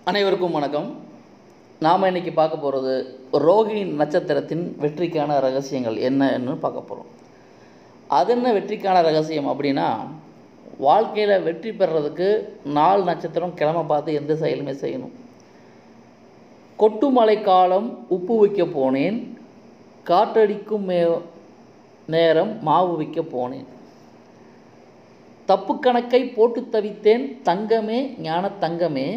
அனைவருக்கும் வணக்கம் நாம் இன்னைக்கு பார்க்க போகிறது ரோகிணி நட்சத்திரத்தின் வெற்றிக்கான ரகசியங்கள் என்னன்னு பார்க்க போகிறோம் அது என்ன வெற்றிக்கான ரகசியம் அப்படின்னா வாழ்க்கையில் வெற்றி பெறுறதுக்கு நாலு நட்சத்திரம் கிழமை பார்த்து எந்த செயலுமே செய்யணும் கொட்டுமழை காலம் உப்பு வைக்க போனேன் காற்றடிக்கும் மே நேரம் மாவு விற்க போனேன் தப்பு கணக்கை போட்டு தவித்தேன் தங்கமே ஞான தங்கமே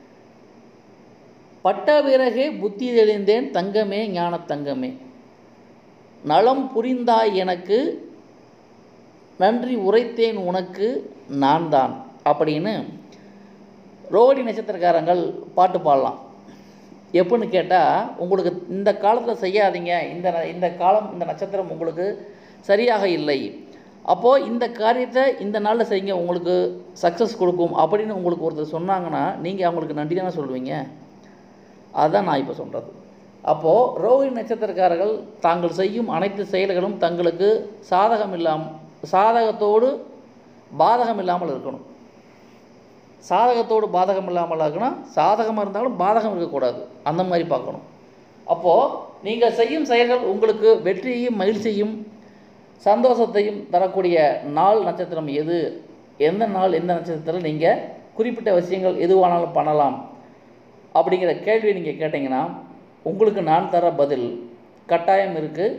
பட்ட பிறகே புத்தி தெளிந்தேன் தங்கமே ஞான தங்கமே நலம் புரிந்தாய் எனக்கு நன்றி உரைத்தேன் உனக்கு நான் தான் அப்படின்னு ரோடி நட்சத்திரக்காரங்கள் பாட்டு பாடலாம் எப்படின்னு கேட்டால் உங்களுக்கு இந்த காலத்தில் செய்யாதீங்க இந்த ந- இந்த காலம் இந்த நட்சத்திரம் உங்களுக்கு சரியாக இல்லை அப்போது இந்த காரியத்தை இந்த நாளில் செய்யுங்க உங்களுக்கு சக்ஸஸ் கொடுக்கும் அப்படின்னு உங்களுக்கு ஒருத்தர் சொன்னாங்கன்னா நீங்கள் அவங்களுக்கு நன்றி தானே சொல்லுவீங்க அதுதான் நான் இப்போ சொல்கிறது அப்போது ரோஹிணி நட்சத்திரக்காரர்கள் தாங்கள் செய்யும் அனைத்து செயல்களும் தங்களுக்கு சாதகம் இல்லாமல் சாதகத்தோடு பாதகம் இல்லாமல் இருக்கணும் சாதகத்தோடு பாதகம் இல்லாமல் இருக்கணும் சாதகமாக இருந்தாலும் பாதகம் இருக்கக்கூடாது அந்த மாதிரி பார்க்கணும் அப்போது நீங்கள் செய்யும் செயல்கள் உங்களுக்கு வெற்றியையும் மகிழ்ச்சியையும் சந்தோஷத்தையும் தரக்கூடிய நாள் நட்சத்திரம் எது எந்த நாள் எந்த நட்சத்திரத்தில் நீங்கள் குறிப்பிட்ட விஷயங்கள் எதுவானாலும் பண்ணலாம் அப்படிங்கிற கேள்வி நீங்கள் கேட்டிங்கன்னா உங்களுக்கு நான் தர பதில் கட்டாயம் இருக்குது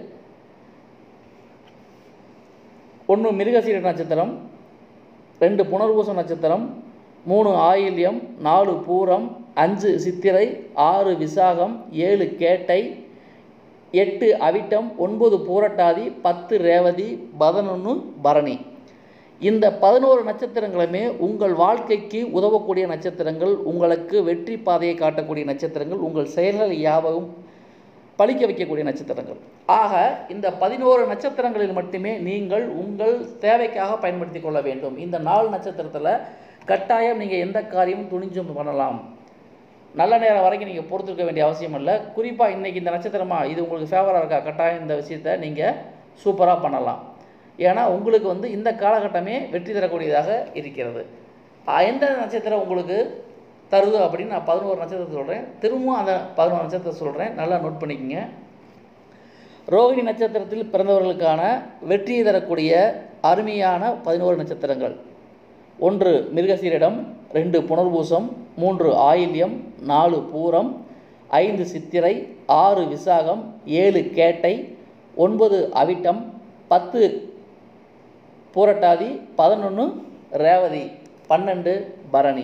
ஒன்று மிருகசீர நட்சத்திரம் ரெண்டு புனர்பூச நட்சத்திரம் மூணு ஆயில்யம் நாலு பூரம் அஞ்சு சித்திரை ஆறு விசாகம் ஏழு கேட்டை எட்டு அவிட்டம் ஒன்பது பூரட்டாதி பத்து ரேவதி பதினொன்று பரணி இந்த பதினோரு நட்சத்திரங்களுமே உங்கள் வாழ்க்கைக்கு உதவக்கூடிய நட்சத்திரங்கள் உங்களுக்கு வெற்றி பாதையை காட்டக்கூடிய நட்சத்திரங்கள் உங்கள் செயல்கள் யாவும் பலிக்க வைக்கக்கூடிய நட்சத்திரங்கள் ஆக இந்த பதினோரு நட்சத்திரங்களில் மட்டுமே நீங்கள் உங்கள் தேவைக்காக பயன்படுத்தி கொள்ள வேண்டும் இந்த நாலு நட்சத்திரத்தில் கட்டாயம் நீங்கள் எந்த காரியமும் துணிஞ்சும் பண்ணலாம் நல்ல நேரம் வரைக்கும் நீங்கள் பொறுத்திருக்க வேண்டிய அவசியம் இல்லை குறிப்பாக இன்றைக்கி இந்த நட்சத்திரமா இது உங்களுக்கு ஃபேவராக இருக்கா கட்டாயம் இந்த விஷயத்தை நீங்கள் சூப்பராக பண்ணலாம் ஏன்னா உங்களுக்கு வந்து இந்த காலகட்டமே வெற்றி தரக்கூடியதாக இருக்கிறது அஹ் எந்த நட்சத்திரம் உங்களுக்கு தருது அப்படின்னு நான் பதினோரு நட்சத்திரத்தை சொல்கிறேன் திரும்பவும் அந்த பதினோரு நட்சத்திரத்தை சொல்கிறேன் நல்லா நோட் பண்ணிக்கங்க ரோகிணி நட்சத்திரத்தில் பிறந்தவர்களுக்கான வெற்றியை தரக்கூடிய அருமையான பதினோரு நட்சத்திரங்கள் ஒன்று மிருகசீரிடம் ரெண்டு புனர்பூசம் மூன்று ஆயில்யம் நாலு பூரம் ஐந்து சித்திரை ஆறு விசாகம் ஏழு கேட்டை ஒன்பது அவிட்டம் பத்து பூரட்டாதி பதினொன்று ரேவதி பன்னெண்டு பரணி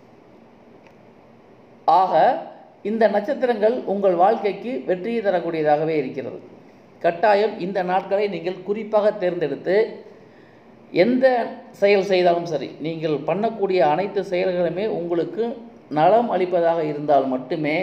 ஆக இந்த நட்சத்திரங்கள் உங்கள் வாழ்க்கைக்கு வெற்றியை தரக்கூடியதாகவே இருக்கிறது கட்டாயம் இந்த நாட்களை நீங்கள் குறிப்பாக தேர்ந்தெடுத்து எந்த செயல் செய்தாலும் சரி நீங்கள் பண்ணக்கூடிய அனைத்து செயல்களுமே உங்களுக்கு நலம் அளிப்பதாக இருந்தால் மட்டுமே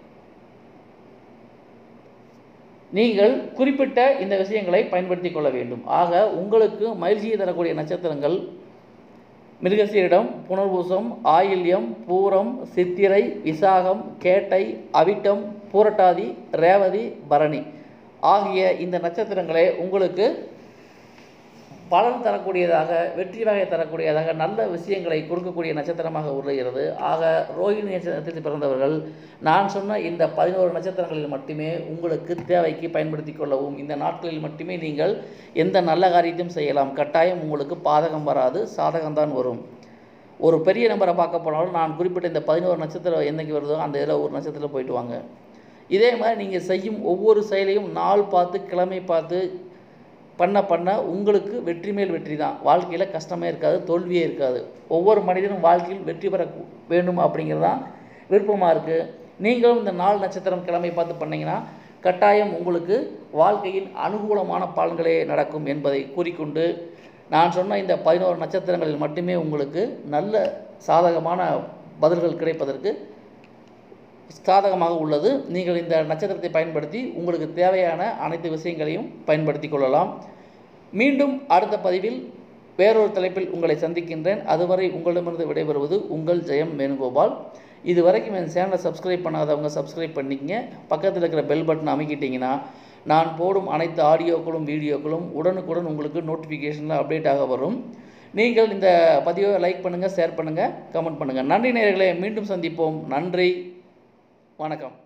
நீங்கள் குறிப்பிட்ட இந்த விஷயங்களை பயன்படுத்தி கொள்ள வேண்டும் ஆக உங்களுக்கு மகிழ்ச்சியை தரக்கூடிய நட்சத்திரங்கள் மிருகசீரிடம் புனர்பூசம் ஆயில்யம் பூரம் சித்திரை விசாகம் கேட்டை அவிட்டம் பூரட்டாதி ரேவதி பரணி ஆகிய இந்த நட்சத்திரங்களே உங்களுக்கு பலன் தரக்கூடியதாக வெற்றி வகை தரக்கூடியதாக நல்ல விஷயங்களை கொடுக்கக்கூடிய நட்சத்திரமாக உருகிறது ஆக ரோஹிணி நட்சத்திரத்தில் பிறந்தவர்கள் நான் சொன்ன இந்த பதினோரு நட்சத்திரங்களில் மட்டுமே உங்களுக்கு தேவைக்கு பயன்படுத்தி கொள்ளவும் இந்த நாட்களில் மட்டுமே நீங்கள் எந்த நல்ல காரியத்தையும் செய்யலாம் கட்டாயம் உங்களுக்கு பாதகம் வராது சாதகம்தான் வரும் ஒரு பெரிய நம்பரை பார்க்க போனாலும் நான் குறிப்பிட்ட இந்த பதினோரு நட்சத்திரம் என்னைக்கு வருதோ அந்த இதில் ஒரு நட்சத்திரத்தில் போயிட்டு வாங்க இதே மாதிரி நீங்கள் செய்யும் ஒவ்வொரு செயலையும் நாள் பார்த்து கிழமை பார்த்து பண்ண பண்ண உங்களுக்கு வெற்றி மேல் வெற்றி தான் வாழ்க்கையில் கஷ்டமே இருக்காது தோல்வியே இருக்காது ஒவ்வொரு மனிதனும் வாழ்க்கையில் வெற்றி பெற கு- வேண்டும் அப்படிங்கிறது தான் விருப்பமாக இருக்குது நீங்களும் இந்த நாலு நட்சத்திரம் கிழமை பார்த்து பண்ணீங்கன்னா கட்டாயம் உங்களுக்கு வாழ்க்கையில் அனுகூலமான பலன்களே நடக்கும் என்பதை கூறிக்கொண்டு நான் சொன்ன இந்த பதினோரு நட்சத்திரங்களில் மட்டுமே உங்களுக்கு நல்ல சாதகமான பதில்கள் கிடைப்பதற்கு சாதகமாக உள்ளது நீங்கள் இந்த நட்சத்திரத்தை பயன்படுத்தி உங்களுக்கு தேவையான அனைத்து விஷயங்களையும் பயன்படுத்தி கொள்ளலாம் மீண்டும் அடுத்த பதிவில் வேறொரு தலைப்பில் உங்களை சந்திக்கின்றேன் அதுவரை உங்களிடமிருந்து விடைபெறுவது உங்கள் ஜெயம் வேணுகோபால் இது வரைக்கும் என் சேனலை சப்ஸ்கிரைப் பண்ணாதவங்க சப்ஸ்கிரைப் பண்ணிக்கங்க பக்கத்தில் இருக்கிற பெல் பட்டன் அமைக்கிட்டிங்கன்னா நான் போடும் அனைத்து ஆடியோக்களும் வீடியோக்களும் உடனுக்குடன் உங்களுக்கு நோட்டிஃபிகேஷனில் அப்டேட் ஆக வரும் நீங்கள் இந்த பதிவை லைக் பண்ணுங்கள் ஷேர் பண்ணுங்கள் கமெண்ட் பண்ணுங்கள் நன்றி நேயர்களே மீண்டும் சந்திப்போம் நன்றி வணக்கம்